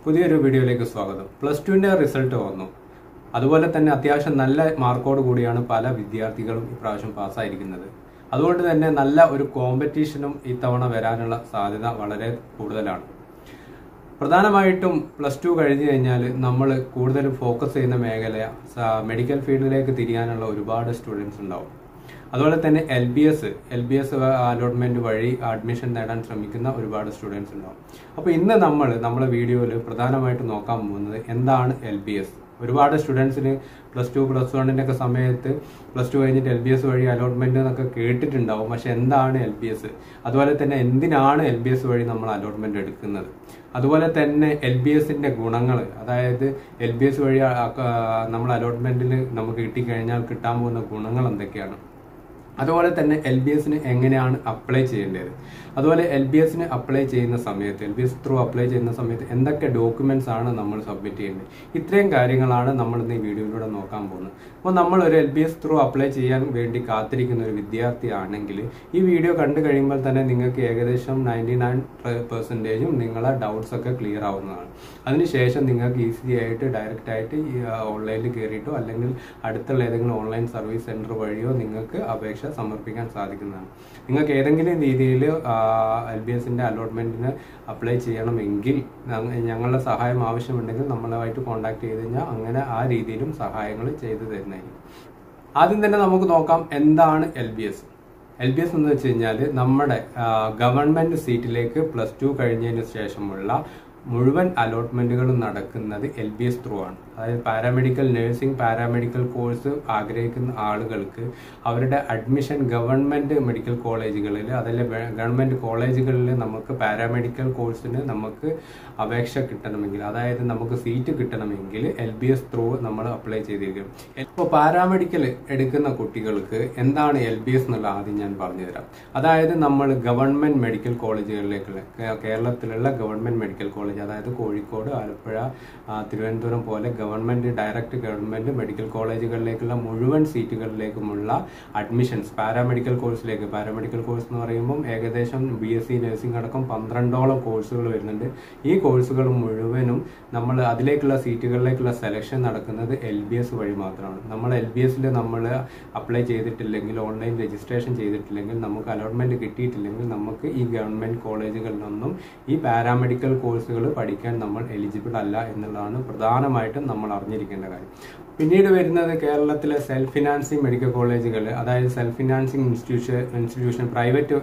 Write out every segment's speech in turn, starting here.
പുതിയൊരു വീഡിയോയിലേക്ക് സ്വാഗതം പ്ലസ് ടുവിന്റെ റിസൾട്ട് വന്നു അതുപോലെ തന്നെ അത്യാവശ്യം നല്ല മാർക്കോട് കൂടിയാണ് പല വിദ്യാർത്ഥികളും ഇപ്രാവശ്യം പാസ്സായിരിക്കുന്നത് അതുകൊണ്ട് തന്നെ നല്ല ഒരു കോമ്പറ്റീഷനും ഇത്തവണ വരാനുള്ള സാധ്യത വളരെ കൂടുതലാണ് പ്രധാനമായിട്ടും പ്ലസ് ടു കഴിഞ്ഞു കഴിഞ്ഞാൽ നമ്മൾ കൂടുതൽ ഫോക്കസ് ചെയ്യുന്ന മേഖല സ- മെഡിക്കൽ ഫീൽഡിലേക്ക് തിരിയാനുള്ള ഒരുപാട് സ്റ്റുഡൻസ് ഉണ്ടാവും അതുപോലെ തന്നെ L B S L B S allotment വഴി അഡ്മിഷൻ നേടാൻ ശ്രമിക്കുന്ന ഒരുപാട് സ്റ്റുഡൻസ് ഉണ്ടാവും അപ്പോൾ ഇന്ന് നമ്മൾ നമ്മുടെ വീഡിയോയിൽ പ്രധാനമായിട്ട് നോക്കാൻ പോകുന്നത് എന്താണ് എൽ ബി എസ് ഒരുപാട് സ്റ്റുഡൻസിന് പ്ലസ് ടു പ്ലസ് വണ്ണിൻ്റെ ഒക്കെ സമയത്ത് പ്ലസ് ടു കഴിഞ്ഞിട്ട് എൽ ബി എസ് വഴി അലോട്ട്മെന്റ് എന്നൊക്കെ കേട്ടിട്ടുണ്ടാവും പക്ഷെ എന്താണ് എൽ ബി എസ് അതുപോലെ തന്നെ എന്തിനാണ് എൽ ബി എസ് വഴി നമ്മൾ അലോട്ട്മെന്റ് എടുക്കുന്നത് അതുപോലെ തന്നെ എൽ ബി എസിന്റെ ഗുണങ്ങൾ അതായത് എൽ ബി എസ് വഴി ആ- ആ, നമ്മൾ അലോട്ട്മെന്റിൽ നമുക്ക് കിട്ടിക്കഴിഞ്ഞാൽ കിട്ടാൻ പോകുന്ന ഗുണങ്ങൾ എന്തൊക്കെയാണ് അതുപോലെ തന്നെ എൽ ബി എസിന് എങ്ങനെയാണ് അപ്ലൈ ചെയ്യേണ്ടത് അതുപോലെ എൽ ബി എസിന് അപ്ലൈ ചെയ്യുന്ന സമയത്ത് L B S through apply ചെയ്യുന്ന സമയത്ത് എന്തൊക്കെ ഡോക്യുമെന്റ്സ് ആണ് നമ്മൾ സബ്മിറ്റ് ചെയ്യേണ്ടത് ഇത്രയും കാര്യങ്ങളാണ് നമ്മൾ ഇന്ന് ഈ വീഡിയോയിലൂടെ നോക്കാൻ പോകുന്നത് അപ്പോൾ നമ്മൾ ഒരു L B S through apply ചെയ്യാൻ വേണ്ടി കാത്തിരിക്കുന്ന ഒരു വിദ്യാർത്ഥി ആണെങ്കിൽ ഈ വീഡിയോ കണ്ടു കഴിയുമ്പോൾ തന്നെ നിങ്ങൾക്ക് ഏകദേശം നയൻറ്റി നയൻ പെർസെൻറ്റേജും നിങ്ങളെ ഡൗട്ട്സ് ഒക്കെ ക്ലിയർ ആവുന്നതാണ് അതിനുശേഷം നിങ്ങൾക്ക് ഈസി ആയിട്ട് ഡയറക്റ്റ് ആയിട്ട് ഈ ഓൺലൈനിൽ കയറിയിട്ടോ അല്ലെങ്കിൽ അടുത്തുള്ള ഏതെങ്കിലും ഓൺലൈൻ സർവീസ് സെന്റർ വഴിയോ നിങ്ങൾക്ക് അപേക്ഷ സമർപ്പിക്കാൻ സാധിക്കുന്നതാണ് നിങ്ങൾക്ക് ഏതെങ്കിലും രീതിയിൽ എൽ ബി എസിന്റെ അലോട്ട്മെന്റിന് അപ്ലൈ ചെയ്യണമെങ്കിൽ ഞങ്ങ- ഞങ്ങളുടെ സഹായം ആവശ്യമുണ്ടെങ്കിൽ നമ്മളുമായിട്ട് കോൺടാക്ട് ചെയ്ത് കഴിഞ്ഞാൽ അങ്ങനെ ആ രീതിയിലും സഹായങ്ങൾ ചെയ്തു തരുന്നതായിരിക്കും ആദ്യം തന്നെ നമുക്ക് നോക്കാം എന്താണ് L B S L B S എന്ന് വെച്ച് കഴിഞ്ഞാൽ നമ്മുടെ ഗവൺമെന്റ് സീറ്റിലേക്ക് പ്ലസ് ടു കഴിഞ്ഞതിന് ശേഷമുള്ള മുഴുവൻ അലോട്ട്മെന്റുകളും നടക്കുന്നത് എൽ ബി എസ് ത്രൂ ആണ് അതായത് പാരാമെഡിക്കൽ നഴ്സിംഗ് പാരാമെഡിക്കൽ കോഴ്സ് ആഗ്രഹിക്കുന്ന ആളുകൾക്ക് അവരുടെ അഡ്മിഷൻ ഗവൺമെന്റ് മെഡിക്കൽ കോളേജുകളിൽ അതല്ല ഗവൺമെന്റ് കോളേജുകളിൽ നമുക്ക് പാരാമെഡിക്കൽ കോഴ്സിന് നമുക്ക് അപേക്ഷ കിട്ടണമെങ്കിൽ അതായത് നമുക്ക് സീറ്റ് കിട്ടണമെങ്കിൽ എൽ ബി എസ് ത്രൂ നമ്മൾ അപ്ലൈ ചെയ്തിരിക്കും ഇപ്പോൾ പാരാമെഡിക്കൽ എടുക്കുന്ന കുട്ടികൾക്ക് എന്താണ് എൽ ബി എസ് എന്നുള്ള ആദ്യം ഞാൻ പറഞ്ഞുതരാം അതായത് നമ്മൾ ഗവൺമെന്റ് മെഡിക്കൽ കോളേജുകളിലേക്കുള്ള കേ- കേരളത്തിലുള്ള ഗവൺമെന്റ് മെഡിക്കൽ കോളേജ് അതായത് കോഴിക്കോട് ആലപ്പുഴ ആ, തിരുവനന്തപുരം പോലെ ഗവൺമെന്റ് ഡയറക്റ്റ് ഗവൺമെന്റ് മെഡിക്കൽ കോളേജുകളിലേക്കുള്ള മുഴുവൻ സീറ്റുകളിലേക്കുമുള്ള അഡ്മിഷൻസ് പാരാമെഡിക്കൽ കോഴ്സിലേക്ക് പാരാമെഡിക്കൽ കോഴ്സ് എന്ന് പറയുമ്പോൾ ഏകദേശം ബി എസ് സി നഴ്സിംഗ് അടക്കം പന്ത്രണ്ടോളം കോഴ്സുകൾ വരുന്നുണ്ട് ഈ കോഴ്സുകൾ മുഴുവനും നമ്മൾ അതിലേക്കുള്ള സീറ്റുകളിലേക്കുള്ള സെലക്ഷൻ നടക്കുന്നത് എൽ ബി എസ് വഴി മാത്രമാണ് നമ്മൾ എൽ ബി എസിൽ നമ്മൾ അപ്ലൈ ചെയ്തിട്ടില്ലെങ്കിൽ ഓൺലൈൻ രജിസ്ട്രേഷൻ ചെയ്തിട്ടില്ലെങ്കിൽ നമുക്ക് അലോട്ട്മെന്റ് കിട്ടിയിട്ടില്ലെങ്കിൽ നമുക്ക് ഈ ഗവൺമെന്റ് കോളേജുകളിലൊന്നും ഈ പാരാമെഡിക്കൽ കോഴ്സുകൾ പഠിക്കാൻ നമ്മൾ എലിജിബിൾ അല്ല എന്നുള്ളതാണ് പ്രധാനമായിട്ടും നമ്മൾ അറിഞ്ഞിരിക്കേണ്ട കാര്യം പിന്നീട് വരുന്നത് കേരളത്തിലെ സെൽഫ് ഫിനാൻസിങ് മെഡിക്കൽ കോളേജുകൾ അതായത് self financing institution institution private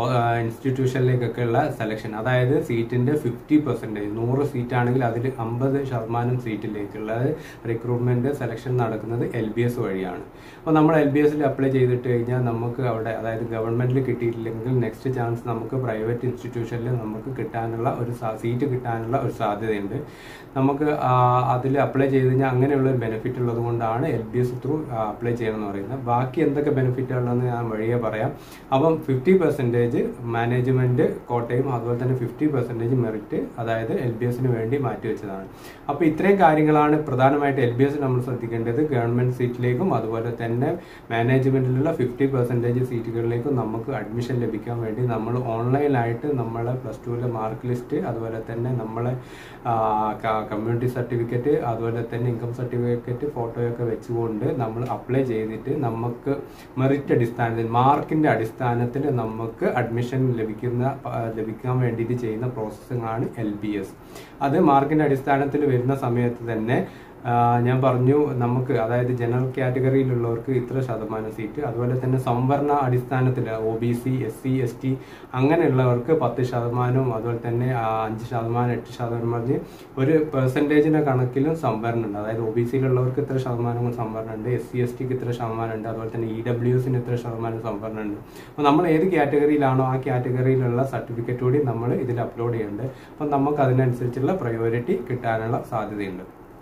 ഇൻസ്റ്റിറ്റ്യൂഷനിലേക്കൊക്കെയുള്ള സെലക്ഷൻ അതായത് സീറ്റിന്റെ ഫിഫ്റ്റി പെർസെൻറ്റേജ് നൂറ് സീറ്റ് ആണെങ്കിൽ അതിൽ അമ്പത് ശതമാനം സീറ്റിലേക്കുള്ള റിക്രൂട്ട്മെന്റ് സെലക്ഷൻ നടക്കുന്നത് എൽ ബി എസ് വഴിയാണ് അപ്പോൾ നമ്മൾ എൽ ബി എസിൽ അപ്ലൈ ചെയ്തിട്ട് കഴിഞ്ഞാൽ നമുക്ക് അവിടെ അതായത് ഗവൺമെന്റിൽ കിട്ടിയിട്ടില്ലെങ്കിൽ നെക്സ്റ്റ് ചാൻസ് നമുക്ക് പ്രൈവറ്റ് ഇൻസ്റ്റിറ്റ്യൂഷനിൽ നമുക്ക് കിട്ടാനുള്ള ഒരു സീറ്റ് കിട്ടാനുള്ള ഒരു സാധ്യതയുണ്ട് നമുക്ക് അതിൽ അപ്ലൈ ചെയ്ത് കഴിഞ്ഞാൽ അങ്ങനെയുള്ള ഒരു ബെനിഫിറ്റ് ഉള്ളത് കൊണ്ടാണ് L B S through apply ചെയ്യണം എന്ന് പറയുന്നത് ബാക്കി എന്തൊക്കെ ബെനിഫിറ്റ് ഉള്ളതെന്ന് ഞാൻ വഴിയെ പറയാം അപ്പം ഫിഫ്റ്റി പെർസെൻറ്റേജ് മാനേജ്മെന്റ് കോട്ടയും അതുപോലെ തന്നെ ഫിഫ്റ്റി പെർസെൻറ്റേജ് മെറിറ്റ് അതായത് എൽ ബി എസിന് വേണ്ടി മാറ്റിവെച്ചതാണ് അപ്പോൾ ഇത്രയും കാര്യങ്ങളാണ് പ്രധാനമായിട്ട് എൽ ബി എസ് നമ്മൾ ശ്രദ്ധിക്കേണ്ടത് ഗവൺമെന്റ് സീറ്റിലേക്കും അതുപോലെ തന്നെ മാനേജ്മെന്റിലുള്ള ഫിഫ്റ്റി പെർസെൻറ്റേജ് സീറ്റുകളിലേക്കും നമുക്ക് അഡ്മിഷൻ ലഭിക്കാൻ വേണ്ടി നമ്മൾ ഓൺലൈനായിട്ട് നമ്മളെ പ്ലസ് ടുവിലെ മാർക്ക് ലിസ്റ്റ് അതുപോലെ തന്നെ നമ്മളെ കമ്മ്യൂണിറ്റി സർട്ടിഫിക്കറ്റ് അതുപോലെ തന്നെ ഇൻകം സർട്ടിഫിക്കറ്റ് ഫോട്ടോയൊക്കെ വെച്ചുകൊണ്ട് നമ്മൾ അപ്ലൈ ചെയ്തിട്ട് നമുക്ക് മെറിറ്റ് അടിസ്ഥാനത്തിൽ മാർക്കിന്റെ അടിസ്ഥാനത്തിൽ നമുക്ക് അഡ്മിഷൻ ലഭിക്കുന്ന ആ, ലഭിക്കാൻ വേണ്ടിയിട്ട് ചെയ്യുന്ന പ്രോസസ്സിംഗാണ് എൽ ബി എസ് അത് മാർക്കിന്റെ അടിസ്ഥാനത്തിൽ വരുന്ന സമയത്ത് തന്നെ ആ, ഞാൻ പറഞ്ഞു നമുക്ക് അതായത് ജനറൽ കാറ്റഗറിയിലുള്ളവർക്ക് ഇത്ര ശതമാനം സീറ്റ് അതുപോലെ തന്നെ സംവരണ അടിസ്ഥാനത്തിൽ O B C S C S T അങ്ങനെയുള്ളവർക്ക് പത്ത് ശതമാനവും അതുപോലെ തന്നെ ആ, അഞ്ച് ശതമാനം എട്ട് ശതമാനം പറഞ്ഞ് ഒരു പെർസെൻറ്റേജിന്റെ കണക്കിലും സംവരണം ഉണ്ട് അതായത് ഒ ബി സിയിലുള്ളവർക്ക് ഇത്ര ശതമാനം സംവരണം ഉണ്ട് എസ് സി എസ് ടിക്ക് ഇത്ര ശതമാനം ഉണ്ട് അതുപോലെ തന്നെ ഇ ഡബ്ല്യു എസിന് ഇത്ര ശതമാനം സംവരണം ഉണ്ട് അപ്പോൾ നമ്മൾ ഏത് കാറ്റഗറിയിലാണോ ആ കാറ്റഗറിയിലുള്ള സർട്ടിഫിക്കറ്റ് കൂടി നമ്മൾ ഇതിൽ അപ്ലോഡ് ചെയ്യുന്നുണ്ട് അപ്പം നമുക്ക് അതിനനുസരിച്ചുള്ള പ്രയോറിറ്റി കിട്ടാനുള്ള സാധ്യതയുണ്ട്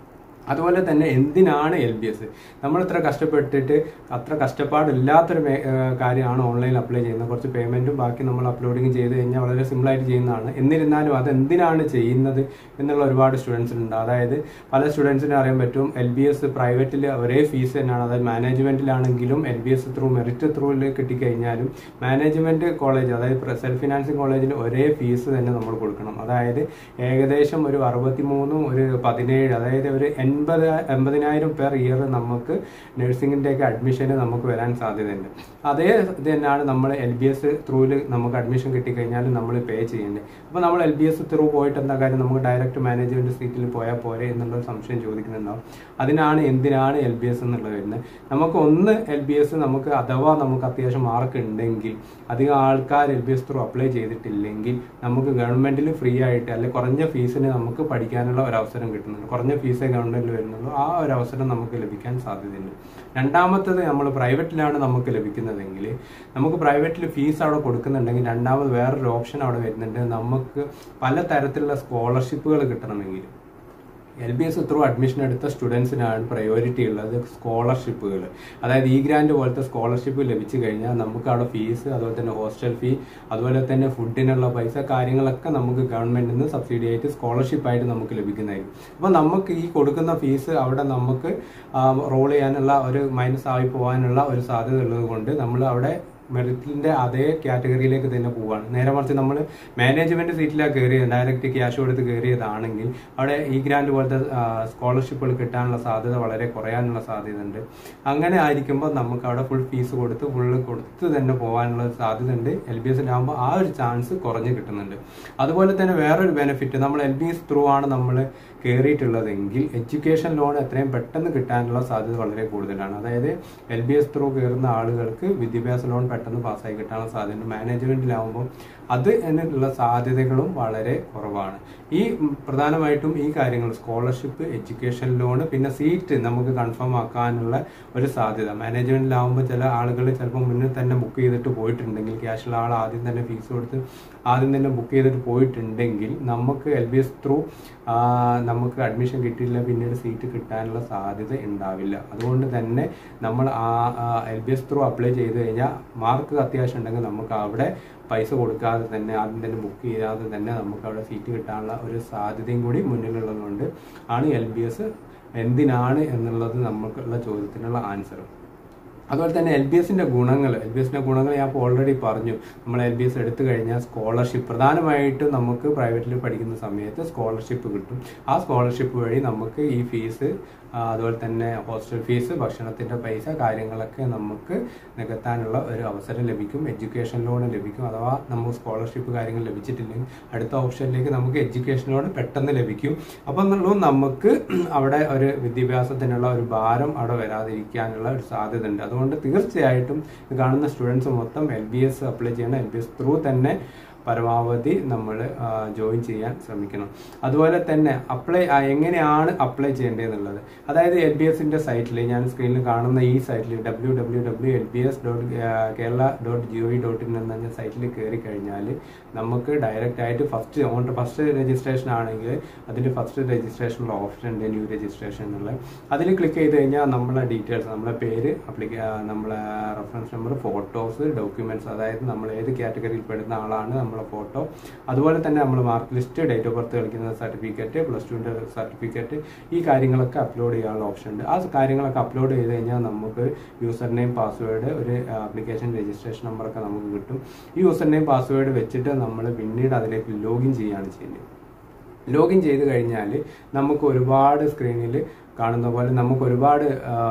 അതുപോലെ തന്നെ എന്തിനാണ് എൽ ബി എസ് നമ്മൾ ഇത്ര കഷ്ടപ്പെട്ടിട്ട് അത്ര കഷ്ടപ്പാടില്ലാത്തൊരു മേ- ഏഹ് കാര്യമാണ് ഓൺലൈനിൽ അപ്ലൈ ചെയ്യുന്നത് കുറച്ച് പേയ്മെന്റും ബാക്കി നമ്മൾ അപ്ലോഡിങ് ചെയ്ത് കഴിഞ്ഞാൽ വളരെ സിമ്പിൾ ആയിട്ട് ചെയ്യുന്നതാണ് എന്നിരുന്നാലും അത് എന്തിനാണ് ചെയ്യുന്നത് എന്നുള്ള ഒരുപാട് സ്റ്റുഡൻസ് ഉണ്ട് അതായത് പല സ്റ്റുഡൻസിനും അറിയാൻ പറ്റും എൽ ബി എസ് പ്രൈവറ്റിൽ ഒരേ ഫീസ് തന്നെയാണ് അതായത് മാനേജ്മെന്റിലാണെങ്കിലും L B S through merit ത്രൂവിൽ കിട്ടിക്കഴിഞ്ഞാലും മാനേജ്മെന്റ് കോളേജ് അതായത് സെൽഫ് ഫിനാൻസിങ് കോളേജിൽ ഒരേ ഫീസ് തന്നെ നമ്മൾ കൊടുക്കണം അതായത് ഏകദേശം ഒരു അറുപത്തിമൂന്നും ഒരു പതിനേഴ് അതായത് ഒരു എൺപത് എൺപതിനായിരം പെർ ഇയർ നമുക്ക് നഴ്സിംഗിന്റെ ഒക്കെ അഡ്മിഷന് നമുക്ക് വരാൻ സാധ്യതയുണ്ട് അതേ ഇത് തന്നെയാണ് നമ്മൾ എൽ ബി എസ് ത്രൂവിൽ നമുക്ക് അഡ്മിഷൻ കിട്ടിക്കഴിഞ്ഞാൽ നമ്മൾ പേ ചെയ്യേണ്ടത് അപ്പോൾ നമ്മൾ എൽ ബി എസ് ത്രൂ പോയിട്ട് എന്താ കാര്യം നമുക്ക് ഡയറക്റ്റ് മാനേജ്മെന്റ് സീറ്റിൽ പോയാൽ പോരെ എന്നുള്ള സംശയം ചോദിക്കുന്നുണ്ടാവും അതിനാണ് എന്തിനാണ് എൽ ബി എസ് എന്നുള്ളത് വരുന്നത് നമുക്ക് ഒന്ന് എൽ ബി എസ് നമുക്ക് അഥവാ നമുക്ക് അത്യാവശ്യം മാർക്ക് ഉണ്ടെങ്കിൽ അധികം ആൾക്കാർ L B S through apply ചെയ്തിട്ടില്ലെങ്കിൽ നമുക്ക് ഗവൺമെന്റിൽ ഫ്രീ ആയിട്ട് അല്ലെങ്കിൽ കുറഞ്ഞ ഫീസിന് നമുക്ക് പഠിക്കാനുള്ള ഒരു അവസരം കിട്ടുന്നുണ്ട് കുറഞ്ഞ ഫീസേ ഗവൺമെന്റിൽ വരുന്നുള്ളൂ ആ ഒരു അവസരം നമുക്ക് ലഭിക്കാൻ സാധ്യതയുണ്ട് രണ്ടാമത്തത് നമ്മൾ പ്രൈവറ്റിലാണ് നമുക്ക് ലഭിക്കുന്നതെങ്കിൽ നമുക്ക് പ്രൈവറ്റിൽ ഫീസ് അവിടെ കൊടുക്കുന്നുണ്ടെങ്കിൽ രണ്ടാമത് വേറൊരു ഓപ്ഷൻ അവിടെ വരുന്നുണ്ട് നമുക്ക് പല തരത്തിലുള്ള സ്കോളർഷിപ്പുകൾ കിട്ടണമെങ്കിൽ L B S through admission എടുത്ത സ്റ്റുഡൻസിനാണ് പ്രയോറിറ്റി ഉള്ളത് സ്കോളർഷിപ്പുകൾ അതായത് ഈ ഗ്രാൻഡ് പോലത്തെ സ്കോളർഷിപ്പ് ലഭിച്ചു കഴിഞ്ഞാൽ നമുക്ക് അവിടെ ഫീസ് അതുപോലെ തന്നെ ഹോസ്റ്റൽ ഫീ അതുപോലെ തന്നെ ഫുഡിനുള്ള പൈസ കാര്യങ്ങളൊക്കെ നമുക്ക് ഗവൺമെന്റിൽ നിന്ന് സബ്സിഡി ആയിട്ട് സ്കോളർഷിപ്പ് ആയിട്ട് നമുക്ക് ലഭിക്കുന്നതായിരിക്കും അപ്പോൾ നമുക്ക് ഈ കൊടുക്കുന്ന ഫീസ് അവിടെ നമുക്ക് റോൾ ചെയ്യാനുള്ള ഒരു മൈനസ് ആയി പോകാനുള്ള ഒരു സാധ്യത ഉള്ളത് കൊണ്ട് നമ്മൾ അവിടെ മെറിറ്റിന്റെ അതേ കാറ്റഗറിയിലേക്ക് തന്നെ പോവാണ് നേരെ മറിച്ച് നമ്മൾ മാനേജ്മെന്റ് സീറ്റിലാണ് കയറിയത് ഡയറക്റ്റ് ക്യാഷ് കൊടുത്ത് കയറിയതാണെങ്കിൽ അവിടെ ഈ ഗ്രാൻഡ് പോലത്തെ സ്കോളർഷിപ്പുകൾ കിട്ടാനുള്ള സാധ്യത വളരെ കുറയാനുള്ള സാധ്യത ഉണ്ട് അങ്ങനെ ആയിരിക്കുമ്പോൾ നമുക്ക് അവിടെ ഫുൾ ഫീസ് കൊടുത്ത് ഫുള്ള് കൊടുത്ത് തന്നെ പോകാനുള്ള സാധ്യത ഉണ്ട് എൽ ബി എസിലാകുമ്പോൾ ആ ഒരു ചാൻസ് കുറഞ്ഞ് കിട്ടുന്നുണ്ട് അതുപോലെ തന്നെ വേറൊരു ബെനിഫിറ്റ് നമ്മൾ എൽ ബി എസ് ത്രൂ ആണ് നമ്മൾ കയറിയിട്ടുള്ളതെങ്കിൽ എഡ്യൂക്കേഷൻ ലോൺ എത്രയും പെട്ടെന്ന് കിട്ടാനുള്ള സാധ്യത വളരെ കൂടുതലാണ് അതായത് എൽ ബി എസ് ത്രൂ കയറുന്ന ആളുകൾക്ക് വിദ്യാഭ്യാസ ലോൺ പെട്ടെന്ന് പാസ്സായി കിട്ടാനുള്ള സാധ്യത മാനേജ്മെന്റിലാവുമ്പോൾ അത് എന്നുള്ള സാധ്യതകളും വളരെ കുറവാണ് ഈ ഉം, പ്രധാനമായിട്ടും ഈ കാര്യങ്ങൾ സ്കോളർഷിപ്പ് എഡ്യൂക്കേഷൻ ലോൺ പിന്നെ സീറ്റ് നമുക്ക് കൺഫേം ആക്കാനുള്ള ഒരു സാധ്യത മാനേജ്മെന്റിലാവുമ്പോൾ ചില ആളുകൾ ചിലപ്പോൾ മുന്നിൽ തന്നെ ബുക്ക് ചെയ്തിട്ട് പോയിട്ടുണ്ടെങ്കിൽ ക്യാഷുള്ള ആൾ ആദ്യം തന്നെ ഫീസ് കൊടുത്ത് ആദ്യം തന്നെ ബുക്ക് ചെയ്തിട്ട് പോയിട്ടുണ്ടെങ്കിൽ നമുക്ക് എൽ ബി എസ് ത്രൂ നമുക്ക് അഡ്മിഷൻ കിട്ടിയില്ല പിന്നീട് സീറ്റ് കിട്ടാനുള്ള സാധ്യത ഉണ്ടാവില്ല അതുകൊണ്ട് തന്നെ നമ്മൾ ആ L B S through apply ചെയ്ത് കഴിഞ്ഞാൽ മാർക്ക് അത്യാവശ്യം ഉണ്ടെങ്കിൽ നമുക്ക് അവിടെ പൈസ കൊടുക്കാതെ തന്നെ ആദ്യം തന്നെ ബുക്ക് ചെയ്യാതെ തന്നെ നമുക്ക് അവിടെ സീറ്റ് കിട്ടാനുള്ള ഒരു സാധ്യതയും കൂടി മുന്നിലുള്ളത് കൊണ്ട് ആണ് എൽ ബി എസ് എന്തിനാണ് എന്നുള്ളത് നമുക്കുള്ള ചോദ്യത്തിനുള്ള ആൻസർ അതുപോലെ തന്നെ എൽ ബി എസിന്റെ ഗുണങ്ങൾ എൽ ബി എസിന്റെ ഗുണങ്ങൾ ഞാൻ ഇപ്പോൾ ഓൾറെഡി പറഞ്ഞു നമ്മൾ എൽ ബി എസ് എടുത്തു കഴിഞ്ഞാൽ സ്കോളർഷിപ്പ് പ്രധാനമായിട്ടും നമുക്ക് പ്രൈവറ്റിൽ പഠിക്കുന്ന സമയത്ത് സ്കോളർഷിപ്പ് കിട്ടും ആ സ്കോളർഷിപ്പ് വഴി നമുക്ക് ഈ ഫീസ് അതുപോലെ തന്നെ ഹോസ്റ്റൽ ഫീസ് ഭക്ഷണത്തിന്റെ പൈസ കാര്യങ്ങളൊക്കെ നമുക്ക് നികത്താനുള്ള ഒരു അവസരം ലഭിക്കും എഡ്യൂക്കേഷൻ ലോൺ ലഭിക്കും അഥവാ നമുക്ക് സ്കോളർഷിപ്പ് കാര്യങ്ങൾ ലഭിച്ചിട്ടില്ലെങ്കിൽ അടുത്ത ഓപ്ഷനിലേക്ക് നമുക്ക് എഡ്യൂക്കേഷൻ ലോൺ പെട്ടെന്ന് ലഭിക്കും അപ്പം എന്നുള്ളത് നമുക്ക് അവിടെ ഒരു വിദ്യാഭ്യാസത്തിനുള്ള ഒരു ഭാരം അവിടെ വരാതിരിക്കാനുള്ള ഒരു സാധ്യത ഉണ്ട് അതുകൊണ്ട് തീർച്ചയായിട്ടും ഇത് കാണുന്ന സ്റ്റുഡൻസ് മൊത്തം എൽ ബി എസ് അപ്ലൈ ചെയ്യണം എൽ ബി എസ് ത്രൂ തന്നെ പരമാവധി നമ്മൾ ജോയിൻ ചെയ്യാൻ ശ്രമിക്കണം അതുപോലെ തന്നെ അപ്ലൈ എങ്ങനെയാണ് അപ്ലൈ ചെയ്യേണ്ടതെന്നുള്ളത് അതായത് എൽ ബി എസിന്റെ സൈറ്റിൽ ഞാൻ സ്ക്രീനിൽ കാണുന്ന ഈ സൈറ്റിൽ W W W L B S dot Kerala dot G O V dot in എന്ന സൈറ്റിൽ കയറി കഴിഞ്ഞാൽ നമുക്ക് ഡയറക്റ്റ് ആയിട്ട് ഫസ്റ്റ് ഓൺ ഫസ്റ്റ് രജിസ്ട്രേഷൻ ആണെങ്കിൽ അതിന്റെ ഫസ്റ്റ് രജിസ്ട്രേഷനുള്ള ഓപ്ഷൻ ഉണ്ട് ന്യൂ രജിസ്ട്രേഷൻ എന്നുള്ള അതിൽ ക്ലിക്ക് ചെയ്ത് കഴിഞ്ഞാൽ നമ്മളെ ഡീറ്റെയിൽസ് നമ്മളെ പേര് അപ്ലിക്ക നമ്മളെ റെഫറൻസ് നമ്പർ ഫോട്ടോസ് ഡോക്യുമെന്റ്സ് അതായത് നമ്മൾ ഏത് കാറ്റഗറിയിൽ പെടുന്ന ആളാണ് നമ്മളെ ഫോട്ടോ അതുപോലെ തന്നെ നമ്മൾ mark list date of birth കളിക്കുന്ന സർട്ടിഫിക്കറ്റ് പ്ലസ് ടുവിന്റെ സർട്ടിഫിക്കറ്റ് ഈ കാര്യങ്ങളൊക്കെ അപ്ലോഡ് ചെയ്യാനുള്ള ഓപ്ഷൻ ഉണ്ട് ആ കാര്യങ്ങളൊക്കെ അപ്ലോഡ് ചെയ്ത് കഴിഞ്ഞാൽ നമുക്ക് യൂസർ നെയിം പാസ്വേഡ് ഒരു ആപ്ലിക്കേഷൻ രജിസ്ട്രേഷൻ നമ്പറൊക്കെ നമുക്ക് കിട്ടും ഈ യൂസർ നെയിം പാസ്വേഡ് വെച്ചിട്ട് നമ്മൾ പിന്നീട് അതിലേക്ക് ലോഗിൻ ചെയ്യുകയാണ് ചെയ്യുന്നത് ലോഗിൻ ചെയ്ത് കഴിഞ്ഞാൽ നമുക്ക് ഒരുപാട് സ്ക്രീനിൽ കാണുന്ന പോലെ നമുക്ക് ഒരുപാട്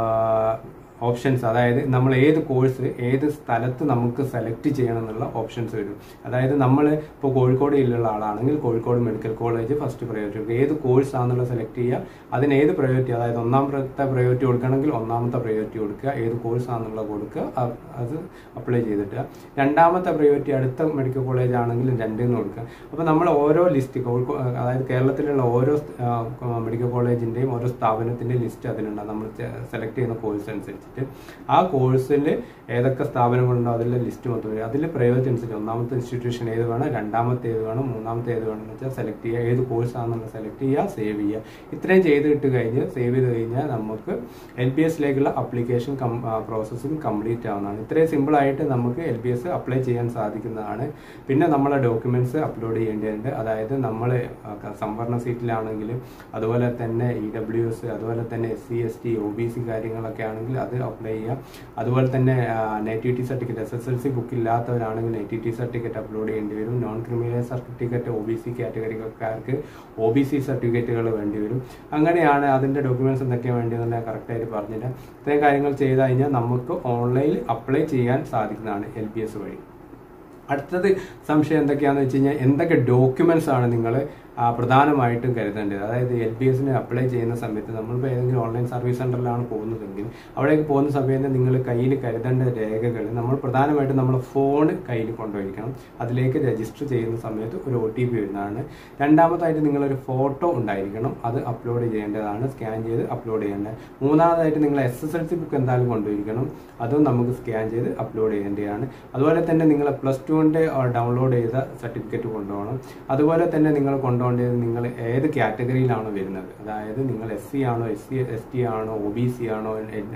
ഓപ്ഷൻസ് അതായത് നമ്മൾ ഏത് കോഴ്സ് ഏത് സ്ഥലത്ത് നമുക്ക് സെലക്ട് ചെയ്യണം എന്നുള്ള ഓപ്ഷൻസ് വരും അതായത് നമ്മൾ ഇപ്പോൾ കോഴിക്കോട് ജില്ലയിലുള്ള ആളാണെങ്കിൽ Kozhikode medical college first priority കൊടുക്കുക ഏത് കോഴ്സ് ആണെന്നുള്ളത് സെലക്ട് ചെയ്യുക അതിന് ഏത് പ്രയോറിറ്റി അതായത് ഒന്നാമത്തെ പ്രയോറിറ്റി കൊടുക്കണമെങ്കിൽ ഒന്നാമത്തെ പ്രയോറിറ്റി കൊടുക്കുക ഏത് കോഴ്സ് ആണെന്നുള്ളത് കൊടുക്കുക അ- അത് അപ്ലൈ ചെയ്തിട്ട് രണ്ടാമത്തെ പ്രയോറിറ്റി അടുത്ത മെഡിക്കൽ കോളേജ് ആണെങ്കിൽ രണ്ടിന്ന് കൊടുക്കുക അപ്പോൾ നമ്മൾ ഓരോ ലിസ്റ്റ് കോഴിക്കോട് അതായത് കേരളത്തിലുള്ള ഓരോ മെഡിക്കൽ കോളേജിന്റെയും ഓരോ സ്ഥാപനത്തിന്റെയും ലിസ്റ്റ് അതിലുണ്ടാകും നമ്മൾ സെലക്ട് ചെയ്യുന്ന കോഴ്സ് അനുസരിച്ച് വെച്ചിട്ട് ആ കോഴ്സിൽ ഏതൊക്കെ സ്ഥാപനങ്ങളുണ്ടോ അതിലെ ലിസ്റ്റ് മൊത്തം വരും അതിൽ പ്രൈവറ്റ് ഇൻസ്റ്റിറ്റ്യൂട്ട് ഒന്നാമത്തെ ഇൻസ്റ്റിറ്റ്യൂഷൻ ഏത് വേണം രണ്ടാമത്തെ ഏത് വേണം മൂന്നാമത്തെ ഏത് വേണം എന്ന് വെച്ചാൽ സെലക്ട് ചെയ്യുക ഏത് കോഴ്സാണെന്നുള്ള സെലക്ട് ചെയ്യുക സേവ് ചെയ്യുക ഇത്രയും ചെയ്തിട്ട് കഴിഞ്ഞ് സേവ് ചെയ്ത് കഴിഞ്ഞാൽ നമുക്ക് എൽ ബി എസിലേക്കുള്ള അപ്ലിക്കേഷൻ പ്രോസസ്സിംഗ് കംപ്ലീറ്റ് ആവുന്നതാണ് ഇത്രയും സിമ്പിൾ ആയിട്ട് നമുക്ക് എൽ ബി എസ് അപ്ലൈ ചെയ്യാൻ സാധിക്കുന്നതാണ് പിന്നെ നമ്മളെ ഡോക്യുമെന്റ്സ് അപ്ലോഡ് ചെയ്യേണ്ടതുണ്ട് അതായത് നമ്മൾ സംവരണ സീറ്റിലാണെങ്കിൽ അതുപോലെ തന്നെ ഇ ഡബ്ല്യു എസ് അതുപോലെ തന്നെ S C S T O B C കാര്യങ്ങളൊക്കെ ആണെങ്കിൽ അത് അപ്ലൈ ചെയ്യാം അതുപോലെ തന്നെ nativity certificate S S L C book ഇല്ലാത്തവരാണെങ്കിൽ നേറ്റിവിറ്റി സർട്ടിഫിക്കറ്റ് അപ്ലോഡ് ചെയ്യേണ്ടി വരും non criminal certificate O B C കാറ്റഗറിക്കാർക്ക് ഒ ബി സി സർട്ടിഫിക്കറ്റുകൾ വേണ്ടി വരും അങ്ങനെയാണ് അതിന്റെ ഡോക്യുമെന്റ്സ് എന്തൊക്കെയാണ് വേണ്ടിയെന്ന് കറക്റ്റായിട്ട് പറഞ്ഞില്ല ഇത്രയും കാര്യങ്ങൾ ചെയ്ത് കഴിഞ്ഞാൽ നമുക്ക് ഓൺലൈനിൽ അപ്ലൈ ചെയ്യാൻ സാധിക്കുന്നതാണ് എൽ ബി എസ് വഴി അടുത്തത് സംശയം എന്തൊക്കെയാണെന്ന് വെച്ച് കഴിഞ്ഞാൽ എന്തൊക്കെ ഡോക്യുമെന്റ്സ് ആണ് നിങ്ങൾ പ്രധാനമായിട്ടും കരുതേണ്ടത് അതായത് എൽ ബി എസിന് അപ്ലൈ ചെയ്യുന്ന സമയത്ത് നമ്മളിപ്പോൾ ഏതെങ്കിലും ഓൺലൈൻ സർവീസ് സെന്ററിലാണ് പോകുന്നതെങ്കിൽ അവിടേക്ക് പോകുന്ന സമയത്ത് നിങ്ങൾ കയ്യിൽ കരുതേണ്ട രേഖകൾ നമ്മൾ പ്രധാനമായിട്ടും നമ്മുടെ ഫോൺ കയ്യിൽ കൊണ്ടുപോയിരിക്കണം അതിലേക്ക് രജിസ്റ്റർ ചെയ്യുന്ന സമയത്ത് ഒരു ഒ ടി പി വരുന്നതാണ് രണ്ടാമതായിട്ട് നിങ്ങളൊരു ഫോട്ടോ ഉണ്ടായിരിക്കണം അത് അപ്ലോഡ് ചെയ്യേണ്ടതാണ് സ്കാൻ ചെയ്ത് അപ്ലോഡ് ചെയ്യേണ്ടത് മൂന്നാമതായിട്ട് നിങ്ങൾ S S L C book എന്തായാലും കൊണ്ടുപോയിരിക്കണം അതും നമുക്ക് സ്കാൻ ചെയ്ത് അപ്ലോഡ് ചെയ്യേണ്ടതാണ് അതുപോലെ തന്നെ നിങ്ങൾ പ്ലസ് ടുവിൻ്റെ ഡൗൺലോഡ് ചെയ്ത സർട്ടിഫിക്കറ്റ് കൊണ്ടുപോകണം അതുപോലെ തന്നെ നിങ്ങൾ കൊണ്ടുപോകേണ്ടത് നിങ്ങൾ ഏത് കാറ്റഗറിയിലാണോ വരുന്നത് അതായത് നിങ്ങൾ എസ് സി ആണോ എസ് സി എസ് ടി ആണോ ഒ ബി സി ആണോ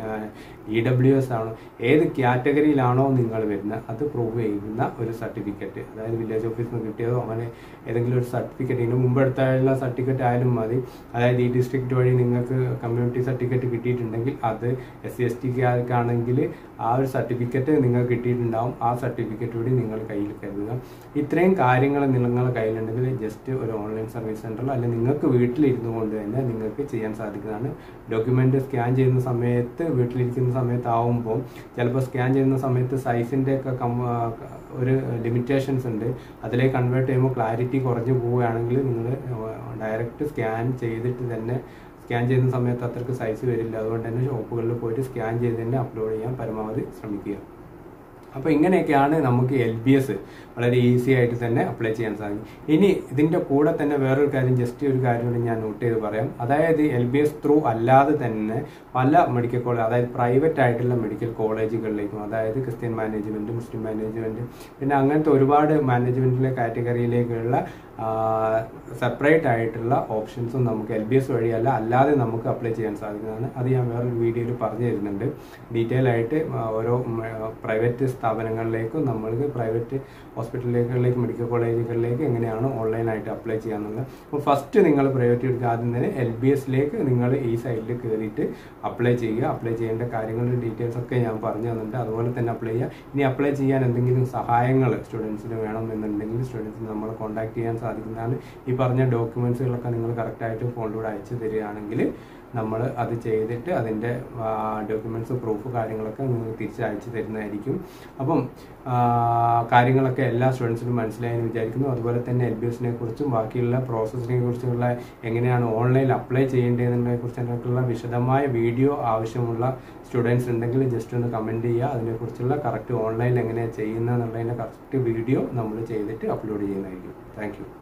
ഇ ഡബ്ല്യു എസ് ആണോ ഏത് കാറ്റഗറിയിലാണോ നിങ്ങൾ വരുന്നത് അത് പ്രൂവ് ചെയ്യുന്ന ഒരു സർട്ടിഫിക്കറ്റ് അതായത് വില്ലേജ് ഓഫീസിൽ നിന്ന് കിട്ടിയതോ അങ്ങനെ ഏതെങ്കിലും ഒരു സർട്ടിഫിക്കറ്റ് ഇതിന് മുമ്പ് എടുത്താലുള്ള സർട്ടിഫിക്കറ്റ് ആയാലും മതി അതായത് ഈ ഡിസ്ട്രിക്ട് വഴി നിങ്ങൾക്ക് കമ്മ്യൂണിറ്റി സർട്ടിഫിക്കറ്റ് കിട്ടിയിട്ടുണ്ടെങ്കിൽ അത് എസ് സി എസ് ടിക്കാർക്കാണെങ്കിൽ ആ ഒരു സർട്ടിഫിക്കറ്റ് നിങ്ങൾക്ക് കിട്ടിയിട്ടുണ്ടാവും ആ സർട്ടിഫിക്കറ്റ് കൂടി നിങ്ങൾ കയ്യിൽ കരുതുക ഇത്രയും കാര്യങ്ങൾ നിങ്ങളുടെ കയ്യിലുണ്ടെങ്കിൽ ജസ്റ്റ് ഒരു ഓൺലൈൻ സർവീസ് സെന്ററിലോ അല്ലെങ്കിൽ നിങ്ങൾക്ക് വീട്ടിലിരുന്നു കൊണ്ട് തന്നെ നിങ്ങൾക്ക് ചെയ്യാൻ സാധിക്കുന്നതാണ് ഡോക്യുമെന്റ് സ്കാൻ ചെയ്യുന്ന സമയത്ത് വീട്ടിലിരിക്കുന്ന സമയത്താവുമ്പോൾ ചിലപ്പോൾ സ്കാൻ ചെയ്യുന്ന സമയത്ത് സൈസിന്റെ ഒക്കെ ഒരു ലിമിറ്റേഷൻസ് ഉണ്ട് അതിലേക്ക് കൺവേർട്ട് ചെയ്യുമ്പോൾ ക്ലാരിറ്റി കുറഞ്ഞു പോവുകയാണെങ്കിൽ നിങ്ങൾ ഡയറക്റ്റ് സ്കാൻ ചെയ്തിട്ട് തന്നെ സ്കാൻ ചെയ്യുന്ന സമയത്ത് അത്രയ്ക്ക് സൈസ് വരില്ല അതുകൊണ്ട് തന്നെ ഷോപ്പുകളിൽ പോയിട്ട് സ്കാൻ ചെയ്ത് തന്നെ അപ്ലോഡ് ചെയ്യാൻ പരമാവധി ശ്രമിക്കുക അപ്പോൾ ഇങ്ങനെയൊക്കെയാണ് നമുക്ക് എൽ ബി എസ് വളരെ ഈസി ആയിട്ട് തന്നെ അപ്ലൈ ചെയ്യാൻ സാധിക്കും ഇനി ഇതിന്റെ കൂടെ തന്നെ വേറൊരു കാര്യം ജസ്റ്റ് ഒരു കാര്യം കൂടി ഞാൻ നോട്ട് ചെയ്ത് പറയാം അതായത് എൽ ബി എസ് ത്രൂ അല്ലാതെ തന്നെ പല മെഡിക്കൽ കോളേജ് അതായത് പ്രൈവറ്റ് ആയിട്ടുള്ള മെഡിക്കൽ കോളേജുകളിലേക്കും അതായത് ക്രിസ്ത്യൻ മാനേജ്മെന്റ് മുസ്ലിം മാനേജ്മെന്റ് പിന്നെ അങ്ങനത്തെ ഒരുപാട് മാനേജ്മെന്റിലെ കാറ്റഗറിയിലേക്കുള്ള സെപ്പറേറ്റ് ആയിട്ടുള്ള ഓപ്ഷൻസും നമുക്ക് എൽ ബി എസ് വഴിയല്ല അല്ലാതെ നമുക്ക് അപ്ലൈ ചെയ്യാൻ സാധിക്കുന്നതാണ് അത് ഞാൻ വേറൊരു വീഡിയോയിൽ പറഞ്ഞു തരുന്നുണ്ട് ഡീറ്റെയിൽ ആയിട്ട് ഓരോ പ്രൈവറ്റ് സ്ഥാപനങ്ങളിലേക്കും നമ്മൾക്ക് പ്രൈവറ്റ് ഹോസ്പിറ്റലുകളിലേക്ക് മെഡിക്കൽ കോളേജുകളിലേക്ക് എങ്ങനെയാണ് ഓൺലൈനായിട്ട് അപ്ലൈ ചെയ്യാന്നുള്ളത് അപ്പോൾ ഫസ്റ്റ് നിങ്ങൾ പ്രൈവറ്റ് എടുക്കുക ആദ്യം തന്നെ എൽ ബി എസിലേക്ക് നിങ്ങൾ ഈ സൈറ്റിൽ കയറിയിട്ട് അപ്ലൈ ചെയ്യുക അപ്ലൈ ചെയ്യേണ്ട കാര്യങ്ങളുടെ ഡീറ്റെയിൽസ് ഒക്കെ ഞാൻ പറഞ്ഞു തന്നിട്ടുണ്ട് അതുപോലെ തന്നെ അപ്ലൈ ചെയ്യുക ഇനി അപ്ലൈ ചെയ്യാൻ എന്തെങ്കിലും സഹായങ്ങൾ സ്റ്റുഡൻസിന് വേണമെന്നുണ്ടെങ്കിൽ സ്റ്റുഡൻസിന് നമ്മളെ കോൺടാക്ട് ചെയ്യാൻ സാധിക്കുന്നതാണ് ഈ പറഞ്ഞ ഡോക്യുമെന്റ്സുകളൊക്കെ നിങ്ങൾ കറക്റ്റായിട്ട് ഫോണിലൂടെ അയച്ചു തരികയാണെങ്കിൽ നമ്മൾ അത് ചെയ്തിട്ട് അതിൻ്റെ ഡോക്യുമെന്റ്സ് പ്രൂഫ് കാര്യങ്ങളൊക്കെ നിങ്ങൾ തിരിച്ച് അയച്ചു തരുന്നതായിരിക്കും അപ്പം കാര്യങ്ങളൊക്കെ എല്ലാ സ്റ്റുഡൻസിനും മനസ്സിലായെന്ന് വിചാരിക്കുന്നു അതുപോലെ തന്നെ എൽ ബി എസിനെ കുറിച്ചും ബാക്കിയുള്ള പ്രോസസ്സിനെ കുറിച്ചുള്ള എങ്ങനെയാണ് ഓൺലൈനിൽ അപ്ലൈ ചെയ്യേണ്ടതിനെ കുറിച്ചുള്ള വിശദമായ വീഡിയോ ആവശ്യമുള്ള സ്റ്റുഡൻസ് ഉണ്ടെങ്കിൽ ജസ്റ്റ് ഒന്ന് കമൻറ്റ് ചെയ്യുക അതിനെക്കുറിച്ചുള്ള കറക്റ്റ് ഓൺലൈനിൽ എങ്ങനെയാണ് ചെയ്യുന്നത് എന്നുള്ളതിൻ്റെ കറക്റ്റ് വീഡിയോ നമ്മൾ ചെയ്തിട്ട് അപ്ലോഡ് ചെയ്യുന്നതായിരിക്കും താങ്ക്